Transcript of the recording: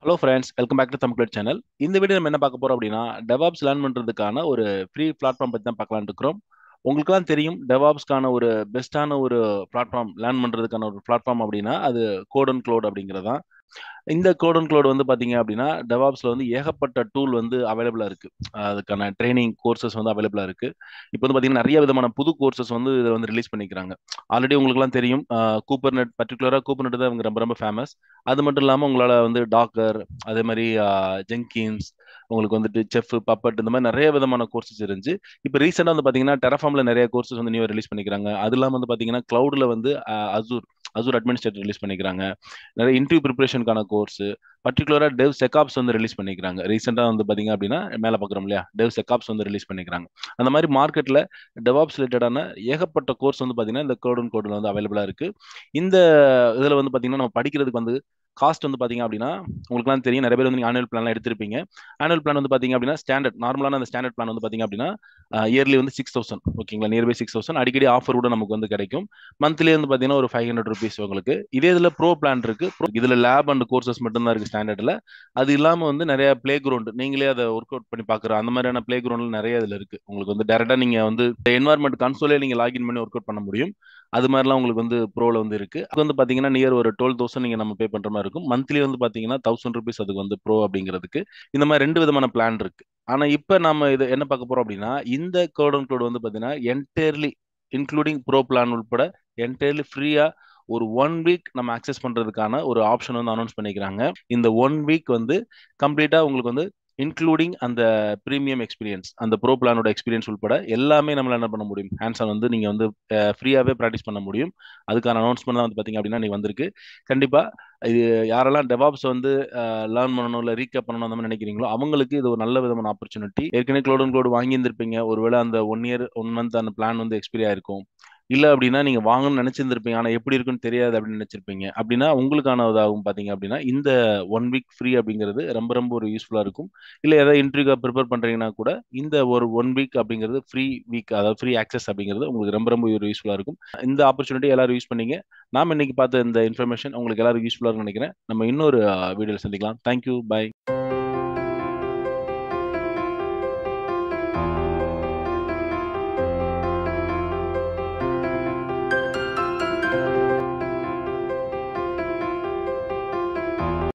hello friends welcome back to Tamil channel இந்த video நம்ம என்ன பார்க்க போறோம் அப்படின்னா டெவாப்ஸ் லேர்ன் பண்றதுக்கான ஒரு ஃப்ரீ பிளாட்ஃபார்ம் பத்தி தான் பார்க்கலாம்னு இருக்கிறோம் உங்களுக்குலாம் தெரியும் டெவாப்ஸ்க்கான ஒரு பெஸ்ட்டான ஒரு பிளாட்ஃபார்ம் லேர்ன் பண்றதுக்கான ஒரு பிளாட்ஃபார்ம் அப்படின்னா அது கோட் அண்ட் க்ளோட் அப்படிங்கிறது தான் இந்த கோட் அண்ட் க்ளோட் வந்து பாத்தீங்க அப்படின்னா டெவாப்ஸ்ல வந்து ஏகப்பட்ட டூல் வந்து அவைலபிளா இருக்கு அதுக்கான ட்ரைனிங் கோர்சஸ் வந்து அவைலபிளா இருக்கு இப்போ வந்து பாத்தீங்கன்னா நிறைய விதமான புது கோர்சஸ் வந்து இதில் வந்து ரிலீஸ் பண்ணிக்கிறாங்க ஆல்ரெடி உங்களுக்குலாம் தெரியும் கூப்பர் நெட் பர்டிகுலராக கூப்பர் நெட் தான் இவங்க ரொம்ப ரொம்ப ஃபேமஸ் அது மட்டும் இல்லாமல் உங்களால் வந்து டாக்கர் அதே மாதிரி ஜெங்கின்ஸ் உங்களுக்கு வந்துட்டு செஃப் பப்பட் இந்த மாதிரி நிறைய விதமான கோர்சஸ் இருந்துச்சு இப்போ ரீசெண்டாக வந்து பார்த்தீங்கன்னா டெரஃபார்ம்ல நிறைய கோர்சஸ் வந்து நியூ ரிலீஸ் பண்ணிக்கிறாங்க அது இல்லாமல் வந்து பார்த்தீங்கன்னா க்ளவுடில் வந்து அசூர் அசூர் அட்மினிஸ்ட்ரேட்டர் ரிலீஸ் பண்ணிக்கிறாங்க நிறைய இன்டர்வியூ ப்ரிப்பரேஷனுக்கான கோர்ஸ் பர்டிகுலராக டெவ் செக்காப்ஸ் வந்து ரிலீஸ் பண்ணிக்கிறாங்க ரீசெண்டாக வந்து பார்த்தீங்க அப்படின்னா மேலே பார்க்குறோம் இல்லையா டெவ் செக்காப்ஸ் வந்து ரிலீஸ் பண்ணிக்கிறாங்க அந்த மாதிரி மார்க்கெட்டில் டெவாப்ஸ் ரிலேட்டடான ஏகப்பட்ட கோர்ஸ் வந்து பார்த்தீங்கன்னா இந்த கோடன் கோடில் வந்து அவைலபிளாக இருக்குது இந்த இதில் வந்து பார்த்தீங்கன்னா நம்ம படிக்கிறதுக்கு வந்து காஸ்ட் வந்து பார்த்தீங்க அப்படின்னா உங்களுக்குலாம் தெரியும் நிறைய பேர் வந்து நீங்கள் ஆனுவல் பிளான்லாம் எடுத்திருப்பீங்க ஆனுவல் பிளான் வந்து பார்த்தீங்க அப்படின்னா ஸ்டாண்டர்ட் நார்மலான அந்த ஸ்டாண்டர்ட் பிளான் வந்து பார்த்தீங்க அப்படின்னா இயர்லி வந்து சிக்ஸ் தௌசண்ட் ஓகேங்களா நியர்பை சிக்ஸ் தௌசண்ட் அடிக்கடி ஆஃபர் கூட நமக்கு வந்து கிடைக்கும் மந்த்லி வந்து பார்த்தீங்கன்னா ஒரு ஃபைவ் ஹண்ட்ரட் ருபீஸ் உங்களுக்கு இதே இதில் ப்ரோ பிளான் இருக்கு இதில் லேப் அண்ட் கோர்சஸ் மட்டும்தான் இருக்கு ஸ்டாண்டர்டில் அது இல்லாமல் வந்து நிறைய பிளே கிரவுண்ட் நீங்களே அதை ஒர்க் அவுட் பண்ணி பார்க்குற அந்த மாதிரியான பிளே கிரவுண்டில் நிறைய இதில் இருக்கு உங்களுக்கு வந்து டேரெக்டாக நீங்கள் வந்து என்வாயர்மெண்ட் கன்சோலே நீங்கள் லாகின் பண்ணி ஒர்க் அவுட் பண்ண முடியும் அது மாதிரிலாம் உங்களுக்கு வந்து ப்ரோவில் வந்து இருக்கு அது வந்து பார்த்தீங்கன்னா நியர் ஒரு டுவெல் தௌசண்ட் நீங்கள் நம்ம பே பண்ணுற மாதிரி இருக்கும் மந்த்லி வந்து பார்த்தீங்கன்னா தௌசண்ட் ருபீஸ் அதுக்கு வந்து ப்ரோ அப்படிங்கிறதுக்கு இந்த மாதிரி ரெண்டு விதமான பிளான் இருக்கு ஆனால் இப்போ நம்ம இது என்ன பார்க்க போறோம் அப்படின்னா இந்த கோட் அண்ட் கோட் வந்து பார்த்தீங்கன்னா என்டையர்லி இன்க்ளூடிங் ப்ரோ பிளான் உட்பட என்டையர்லி ஃப்ரீயாக ஒரு ஒன் வீக் நம்ம அக்சஸ் பண்றதுக்கான ஒரு ஆப்ஷன் வந்து அனௌன்ஸ் பண்ணிக்கிறாங்க இந்த ஒன் வீக் வந்து கம்ப்ளீட்டா உங்களுக்கு வந்து இன்க்ளூடிங் அந்த ப்ரீமியம் எக்ஸ்பீரியன்ஸ் அந்த ப்ரோ பிளானோட எக்ஸ்பீரியன்ஸ் உட்பட எல்லாமே நம்மளால என்ன பண்ண முடியும் ஹேண்ட்ஸ் ஆன் வந்து நீங்கள் வந்து ஃப்ரீயாகவே ப்ராக்டிஸ் பண்ண முடியும் அதுக்கான அனௌன்ஸ்மெண்ட் தான் வந்து பார்த்தீங்க அப்படின்னா நீ வந்திருக்கு கண்டிப்பாக இது யாரெல்லாம் டெவாப்ஸ் வந்து லேர்ன் பண்ணணும் இல்லை ரீகேப் பண்ணணும் அந்த மாதிரி நினைக்கிறீங்களோ அவங்களுக்கு இது ஒரு நல்ல விதமான ஆப்பர்ச்சுனிட்டி ஏற்கனவே க்ளோட் அண்ட் க்ளோட் வாங்கியிருந்திருப்பீங்க ஒருவேளை அந்த ஒன் இயர் ஒன் மந்த் அந்த பிளான் வந்து எக்ஸ்பீரி ஆயிருக்கும் இல்லை அப்படின்னா நீங்கள் வாங்கணும்னு நினச்சிருந்துருப்பீங்க ஆனால் எப்படி இருக்குன்னு தெரியாது அப்படின்னு நினச்சிருப்பீங்க அப்படின்னா உங்களுக்கானதாகும் பார்த்தீங்க அப்படின்னா இந்த ஒன் வீக் ஃப்ரீ அப்படிங்கிறது ரொம்ப ரொம்ப ஒரு யூஸ்ஃபுல்லாக இருக்கும் இல்லை ஏதாவது இன்டர்வியூக்காக ப்ரிப்பேர் பண்ணுறீங்கன்னா கூட இந்த ஒரு ஒன் வீக் அப்படிங்கிறது ஃப்ரீ வீக் அதாவது ஃப்ரீ ஆக்சஸ் அப்படிங்கிறது உங்களுக்கு ரொம்ப ரொம்ப ஒரு யூஸ்ஃபுல்லாக இருக்கும் இந்த ஆப்பர்ச்சுனிட்டி எல்லாரும் யூஸ் பண்ணீங்க நாம் இன்னைக்கு பார்த்த இந்த இன்ஃபர்மேஷன் உங்களுக்கு எல்லாரும் யூஸ்ஃபுல்லாக இருக்கும்னு நினைக்கிறேன் நம்ம இன்னொரு வீடியோவில் சந்திக்கலாம் தேங்க்யூ பை